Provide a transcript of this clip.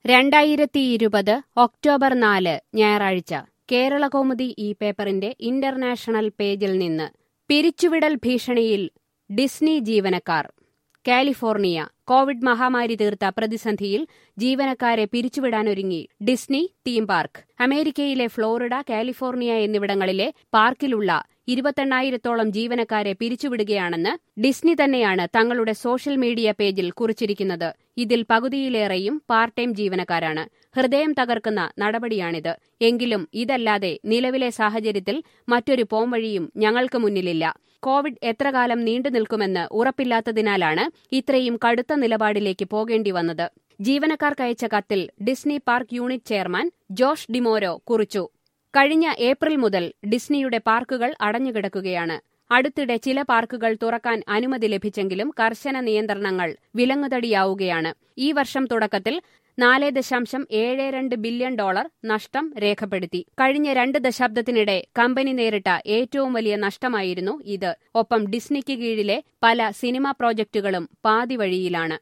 രണ്ടായിരത്തി ഇരുപത് ഒക്ടോബർ നാല് ഞായറാഴ്ച കേരളകൗമുദി ഈ പേപ്പറിന്റെ ഇന്റർനാഷണൽ പേജിൽ നിന്ന് പിരിച്ചുവിടൽ ഭീഷണിയിൽ ഡിസ്നി ജീവനക്കാർ കാലിഫോർണിയ കോവിഡ് മഹാമാരി തീർത്ത പ്രതിസന്ധിയിൽ ജീവനക്കാരെ പിരിച്ചുവിടാനൊരുങ്ങി ഡിസ്നി തീം പാർക്ക് അമേരിക്കയിലെ ഫ്ലോറിഡ കാലിഫോർണിയ എന്നിവിടങ്ങളിലെ പാർക്കിലുള്ള ഇരുപത്തെണ്ണായിരത്തോളം ജീവനക്കാരെ പിരിച്ചുവിടുകയാണെന്ന് ഡിസ്നി തന്നെയാണ് തങ്ങളുടെ സോഷ്യൽ മീഡിയ പേജിൽ കുറിച്ചിരിക്കുന്നത് ഇതിൽ പകുതിയിലേറെയും പാർട്ട് ടൈം ജീവനക്കാരാണ് ഹൃദയം തകർക്കുന്ന നടപടിയാണിത് എങ്കിലും ഇതല്ലാതെ നിലവിലെ സാഹചര്യത്തിൽ മറ്റൊരു പോംവഴിയും ഞങ്ങൾക്ക് മുന്നിലില്ല കോവിഡ് എത്രകാലം നീണ്ടു നിൽക്കുമെന്ന് ഉറപ്പില്ലാത്തതിനാലാണ് ഇത്രയും കടുത്ത നിലപാടിലേക്ക് പോകേണ്ടി വന്നത് ജീവനക്കാർക്കയച്ച കത്തിൽ Disney park unit chairman Josh D'Amaro കുറിച്ചു കഴിഞ്ഞ ഏപ്രിൽ മുതൽ ഡിസ്നിയുടെ പാർക്കുകൾ അടഞ്ഞുകിടക്കുകയാണ് അടുത്തിടെ ചില പാർക്കുകൾ തുറക്കാൻ അനുമതി ലഭിച്ചെങ്കിലും കർശന നിയന്ത്രണങ്ങൾ വിലങ്ങുതടിയാവുകയാണ് ഈ വർഷം തുടക്കത്തിൽ നാല് ദശാംശം ഏഴ് രണ്ട് ബില്യൺ ഡോളർ നഷ്ടം രേഖപ്പെടുത്തി കഴിഞ്ഞ രണ്ട് ദശാബ്ദത്തിനിടെ കമ്പനി നേരിട്ട ഏറ്റവും വലിയ നഷ്ടമായിരുന്നു ഇത് ഒപ്പം ഡിസ്നിക്ക് കീഴിലെ പല സിനിമാ പ്രോജക്ടുകളും പാതിവഴിയിലാണ്